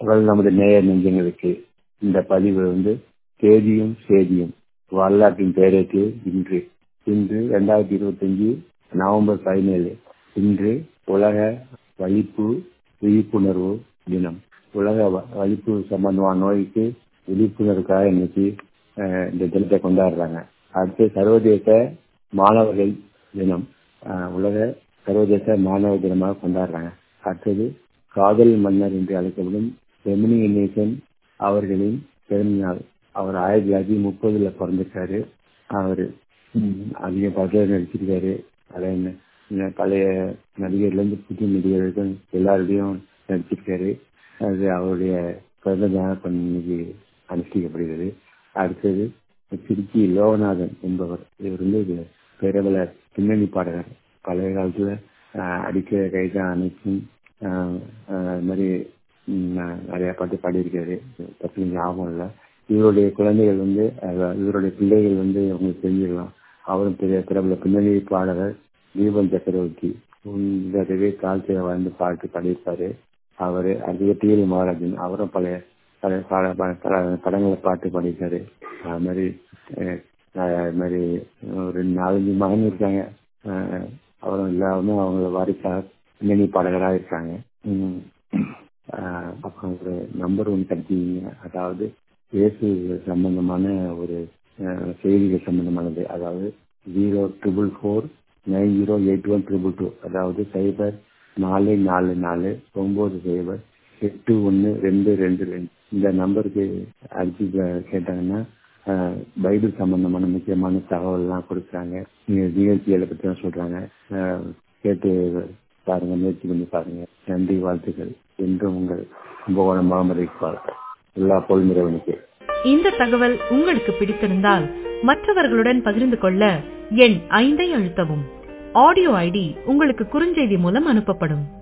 குரல் நமது நேய நெஞ்சங்களுக்கு இந்த பதிவு வந்து தேதியும் சேதியும் வரலாற்றின் பெயருக்கு இன்று இன்று ரெண்டாயிரத்தி இருபத்தஞ்சு நவம்பர் பதினேழு இன்று உலக வலிப்பு விழிப்புணர்வு தினம் உலக வ- வலிப்பு சம்பந்தமான நோய்க்கு விழிப்புணர்வுக்காக இன்னைக்கு அஹ், இந்த தினத்தை கொண்டாடுறாங்க அடுத்து சர்வதேச மாணவர்கள் தினம் அஹ், உலக சர்வதேச மாணவர் தினமாக கொண்டாடுறாங்க அடுத்தது காதல் மன்னர் என்று அழைக்கப்படும் ரெமினி கணேசன் அவர்களின் பிறந்த நாள் அவர் ஆயிரத்தி தொள்ளாயிரத்தி முப்பதுல பிறந்திருக்காரு அவர் அதிக படத்தில் நடிச்சிருக்காரு பழைய ந- ந- பழைய நடிகர்ல இருந்து புது நடிகர்கள் எல்லாருடையும் நடிச்சிருக்காரு அது அவருடைய பிறந்த நாள் இன்னைக்கு அனுஷ்டிக்கப்படுகிறது அடுத்தது திருச்சி லோகநாதன் என்பவர் இவர் வந்து இது பிரபல பின்னணி பாடகர் பழைய காலத்துல ஆஹ், அடிக்கிற கைதான் அனைத்தும் ஆஹ், ஆஹ், அது மாதிரி ம், ந- நிறைய பாட்டு பாடியிருக்காரு பத்தி ஞாபகம் இல்லை இவருடைய குழந்தைகள் வந்து அஹ், இவருடைய பிள்ளைகள் வந்து உங்களுக்கு தெரிஞ்சிடலாம் அவரும் பெரிய பிரபல பின்னணி பாடகர் தீபன் சக்கரவர்த்தி உங்கவே காலத்தில் வாழ்ந்து பாட்டு பாடியிருப்பாரு அவரு அதிக டிஎல் மகாராஜன் அவரும் பழைய பழைய பாட ப- பட- படங்களை பாட்டு பாடியிருக்காரு அது மாதிரி அஹ், அஹ், அது மாதிரி ஒரு நாலஞ்சு மகன் இருக்காங்க அஹ், அவரும் எல்லாருமே அவங்க வாரிசாக பின்னணி பாடகராக இருக்காங்க உம், அஹ், அப்புறம் ஒரு நம்பர் ஒன் கிடைச்சிங்க அதாவது இயேசு சம்பந்தமான ஒரு அஹ், செய்திகள் சம்பந்தமானது அதாவது zero triple four nine zero eight one triple two அதாவது சைபர் நாலு நாலு நாலு ஒன்பது சைபர் எட்டு ஒன்று ரெண்டு ரெண்டு ரெண்டு இந்த நம்பருக்கு அடிச்சு கே- கேட்டாங்கன்னா அஹ், பைபிள் சம்பந்தமான முக்கியமான தகவல்லாம் கொடுக்குறாங்க நீங்க நிகழ்ச்சிகளை பற்றி தான் சொல்றாங்க அஹ், கேட்டு பாருங்க முயற்சி பண்ணி பாருங்க நன்றி வாழ்த்துக்கள் என்றும் உங்கள் கும்பகோணம் முகமது இக்பால் எல்லா பொழுதுறவனுக்கு இந்த தகவல் உங்களுக்கு பிடித்திருந்தால் மற்றவர்களுடன் பகிர்ந்து கொள்ள எண் ஐந்தை அழுத்தவும் ஆடியோ ஐடி உங்களுக்கு குறுஞ்செய்தி மூலம் அனுப்பப்படும்